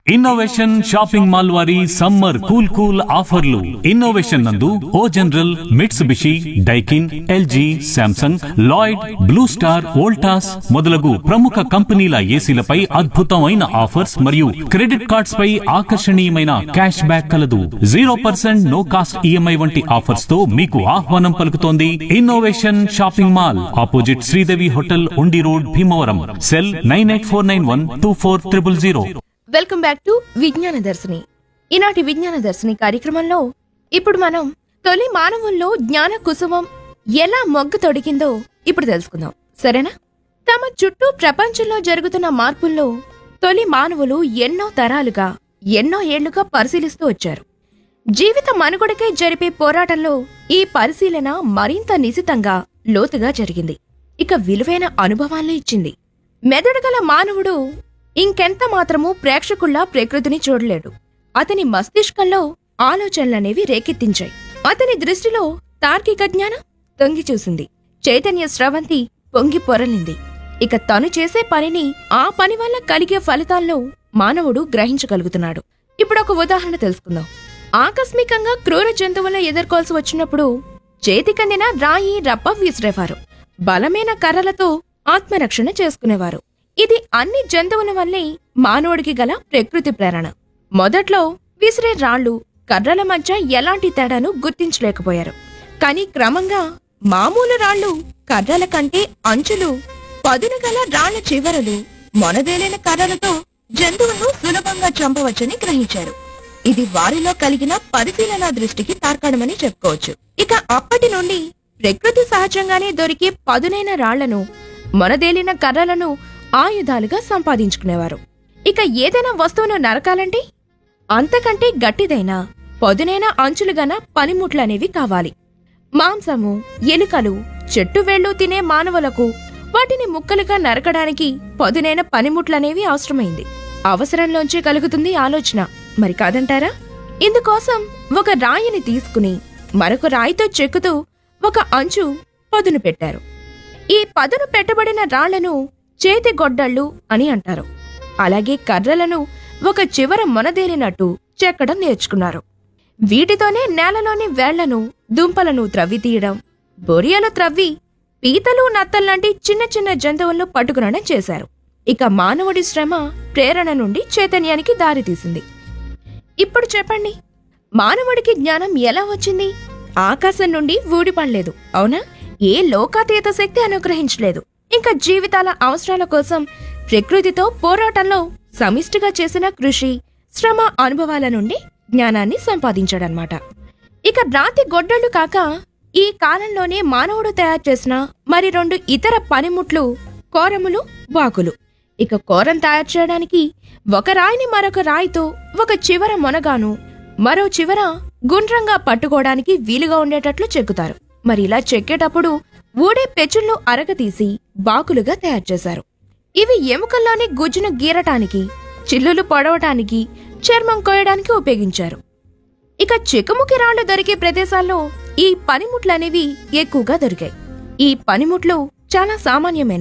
innovation shopping mall వారి summer cool cool ఆఫర్లు innovation నందు O General Mitsubishi Daikin LG Samsung Lloyd Blue Star Voltas మొదలగు ప్రముఖ కంపెనీల ఏసీలపై అద్భుతమైన ఆఫర్స్ మరియు క్రెడిట్ కార్డ్స్ పై ఆకర్షణీయమైన క్యాష్ బ్యాక్ కలదు zero percent no cost EMI వంటి ఆఫర్స్ తో మీకు ఆహ్వానం పలుకుతోంది innovation shopping mall opposite Sridevi hotel Undi road Bhimavaram cell nine eight four nine one two four triple zero welcome back to Vignana Darshini ఈనాటి విజ్ఞాన దర్శిని కార్యక్రమంలో ఇప్పుడు మనం తొలి మానవుల్లో జ్ఞాన కుసుమం ఎలా మొగ్గు తొడిగిందో ఇప్పుడు తెలుసుకుందాం సరేనా తమ చుట్టూ ప్రపంచంలో జరుగుతున్న మార్పుల్లో తొలి మానవులు ఎన్నో తరాలుగా ఎన్నో ఏళ్లుగా పరిశీలిస్తూ వచ్చారు జీవిత మనుగడకే జరిపే పోరాటంలో ఈ పరిశీలన మరింత నిశితంగా లోతుగా జరిగింది ఇక విలువైన అనుభవాలను ఇచ్చింది మెదడుగల మానవుడు ఇంకెంత మాత్రమూ ప్రేక్షకుల్లా ప్రకృతిని చూడలేడు అతని మస్తిష్కంలో ఆలోచనలనేవి రేకెత్తించాయి అతని దృష్టిలో తార్కిక జ్ఞానం తొంగి చూసింది చైతన్య స్రవంతి పొంగి పొరలింది ఇక తను చేసే పనిని ఆ పని వల్ల కలిగే ఫలితాలను మానవుడు గ్రహించగలుగుతున్నాడు ఇప్పుడు ఒక ఉదాహరణ తెలుసుకుందాం ఆకస్మికంగా క్రూర జంతువులను ఎదుర్కోవాల్సి వచ్చినప్పుడు చేతికందిన రాయి రప్ప విసిరేవారు బలమైన కర్రలతో ఆత్మరక్షణ చేసుకునేవారు ఇది అన్ని జంతువుల వల్లే మానవుడికి గల ప్రకృతి ప్రేరణ మొదట్లో విసిరే రాళ్లు కర్రల మధ్య ఎలాంటి తేడాను గుర్తించలేకపోయారు కానీ క్రమంగా మామూలు రాళ్లు కర్రల కంటే అంచులు పదును గల రాళ్ల చివరలు మొనదేలిన కర్రలతో జంతువులను సులభంగా చంపవచ్చని గ్రహించారు ఇది వారిలో కలిగిన పరిశీలన దృష్టికి తార్కాణమని చెప్పుకోవచ్చు ఇక అప్పటి నుండి ప్రకృతి సహజంగానే దొరికే పదునైన రాళ్లను మొనదేలిన కర్రలను ఆయుధాలుగా సంపాదించుకునేవారు ఇక ఏదైనా వస్తువును నరకాలంటే అంతకంటే గట్టిదైన పదునైన అంచులుగన పనిముట్లనేవి కావాలి మాంసము ఎలుకలు చెట్టు వేళ్ళు తినే మానవులకు వాటిని ముక్కలుగా నరకడానికి పదునైన పనిముట్లనేవి అవసరమైంది అవసరంలోంచి కలుగుతుంది ఆలోచన మరి కాదంటారా ఇందుకోసం ఒక రాయిని తీసుకుని మరొక రాయితో చెక్కుతూ ఒక అంచు పదును పెట్టారు ఈ పదును పెట్టబడిన రాళ్లను చేతి గొడ్డళ్ళు అని అంటారు అలాగే కర్రలను ఒక చివర మొనదేలినట్టు చెక్కడం నేర్చుకున్నారు వీటితోనే నేలలోని వేళ్లను దుంపలను త్రవ్వి తీయడం బొరియలు త్రవ్వి పీతలు నత్తల్లాంటి చిన్న చిన్న జంతువులను పట్టుకునడం చేశారు ఇక మానవుడి శ్రమ ప్రేరణ నుండి చైతన్యానికి దారితీసింది ఇప్పుడు చెప్పండి మానవుడికి జ్ఞానం ఎలా వచ్చింది ఆకాశం నుండి ఊడిపడలేదు అవునా ఏ లోకాతీత శక్తి అనుగ్రహించలేదు ఇంకా జీవితాల అవసరాల కోసం ప్రకృతితో పోరాటంలో సమిష్టిగా చేసిన కృషి శ్రమ అనుభవాల నుండి జ్ఞానాన్ని సంపాదించాడనమాట ఇక రాతి గొడ్డళ్ళు కాక ఈ కాలంలోనే మానవుడు తయారు చేసిన మరి రెండు ఇతర పనిముట్లు కోరములు వాకులు ఇక కోరం తయారు చేయడానికి ఒక రాయిని మరొక రాయితో ఒక చివర మొనగాను మరో చివర గుండ్రంగా పట్టుకోవడానికి వీలుగా ఉండేటట్లు చెక్కుతారు మరి ఇలా చెక్కేటప్పుడు ఊడే పెచుళ్ళు అరగతీసి బాకులుగా తయారు చేశారు ఇవి ఎముకల్లోని గుజ్జును గీరటానికి చిల్లులు పొడవటానికి చర్మం కోయడానికి ఉపయోగించారు ఇక చెకుముకి రాళ్లు దొరికే ప్రదేశాల్లో ఈ పనిముట్లనేవి ఎక్కువగా దొరికాయి ఈ పనిముట్లు చాలా సామాన్యమైనవి